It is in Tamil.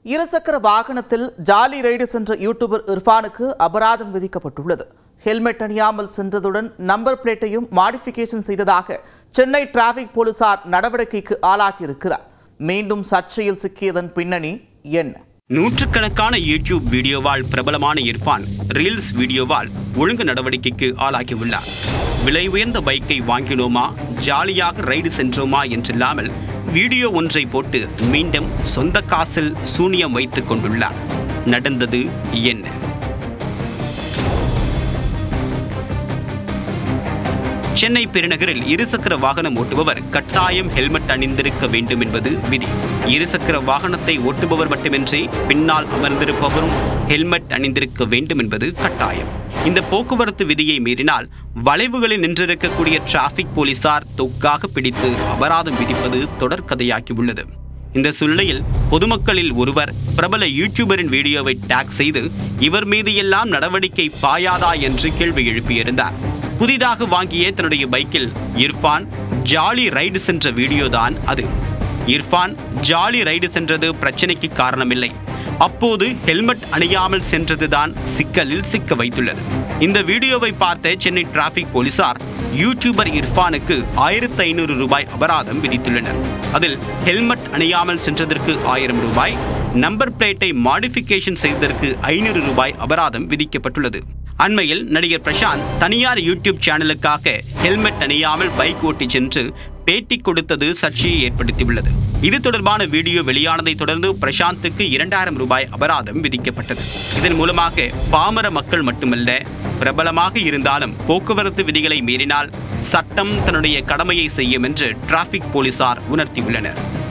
இருசக்கர வாகனத்தில் ஜாலி ரைடு சென்ற யூடியூபர் இர்ஃபானுக்கு அபராதம் விதிக்கப்பட்டுள்ளது ஹெல்மெட் அணியாமல் சென்றதுடன் நம்பர் பிளேட்டையும் மாடிஃபிகேஷன் செய்ததாக சென்னை டிராபிக் போலீசார் நடவடிக்கைக்கு ஆளாகியிருக்கிறார் மீண்டும் சர்ச்சையில் சிக்கியதன் பின்னணி என்ன நூற்றுக்கணக்கான யூடியூப் வீடியோவால் பிரபலமான இர்ஃபான் ரீல்ஸ் வீடியோவால் ஒழுங்கு நடவடிக்கைக்கு ஆளாகியுள்ளார் விலை உயர்ந்த பைக்கை வாங்கினோமா ஜாலியாக ரைடு சென்றோமா என்றில்லாமல் வீடியோ ஒன்றை போட்டு மீண்டும் சொந்த காசில் சூனியம் வைத்துக் கொண்டுள்ளார் நடந்தது என்ன சென்னை பெருநகரில் இருசக்கர வாகனம் ஓட்டுபவர் கட்டாயம் ஹெல்மெட் அணிந்திருக்க வேண்டும் என்பது விதி இருசக்கர வாகனத்தை ஓட்டுபவர் மட்டுமின்றி பின்னால் அமர்ந்திருப்பவரும் ஹெல்மெட் அணிந்திருக்க வேண்டும் என்பது கட்டாயம் இந்த போக்குவரத்து விதியை மீறினால் வளைவுகளில் நின்றிருக்கக்கூடிய டிராபிக் போலீசார் தொக்காக பிடித்து அபராதம் விதிப்பது தொடர்கதையாகியுள்ளது இந்த சூழ்நிலையில் பொதுமக்களில் ஒருவர் பிரபல யூடியூபரின் வீடியோவை டேக் செய்து இவர் மீது எல்லாம் நடவடிக்கை பாயாதா என்று கேள்வி எழுப்பியிருந்தார் புதிதாக வாங்கிய தன்னுடைய பைக்கில் இர்ஃபான் ஜாலி ரைடு சென்ற வீடியோதான் அது இர்ஃபான் ஜாலி ரைடு சென்றது பிரச்சனைக்கு காரணமில்லை அப்போது ஹெல்மெட் அணியாமல் சென்றதுதான் சிக்கலில் சிக்க வைத்துள்ளது இந்த வீடியோவை பார்த்த சென்னை டிராபிக் போலீசார் யூடியூபர் இர்ஃபானுக்கு ஆயிரத்து ஐநூறு ரூபாய் அபராதம் விதித்துள்ளனர் அதில் ஹெல்மெட் அணியாமல் சென்றதற்கு ஆயிரம் ரூபாய் நம்பர் பிளேட்டை மாடிஃபிகேஷன் செய்ததற்கு ஐநூறு ரூபாய் அபராதம் விதிக்கப்பட்டுள்ளது அண்மையில் நடிகர் பிரசாந்த் தனியார் யூடியூப் சேனலுக்காக ஹெல்மெட் அணியாமல் பைக் ஓட்டி சென்று பேட்டி கொடுத்தது சர்ச்சையை ஏற்படுத்தியுள்ளது இது தொடர்பான வீடியோ வெளியானதை தொடர்ந்து பிரசாந்துக்கு இரண்டாயிரம் ரூபாய் அபராதம் விதிக்கப்பட்டது இதன் மூலமாக பாமர மக்கள் மட்டுமல்ல பிரபலமாக இருந்தாலும் போக்குவரத்து விதிகளை மீறினால் சட்டம் தன்னுடைய கடமையை செய்யும் என்று டிராபிக் போலீசார் உணர்த்தியுள்ளனர்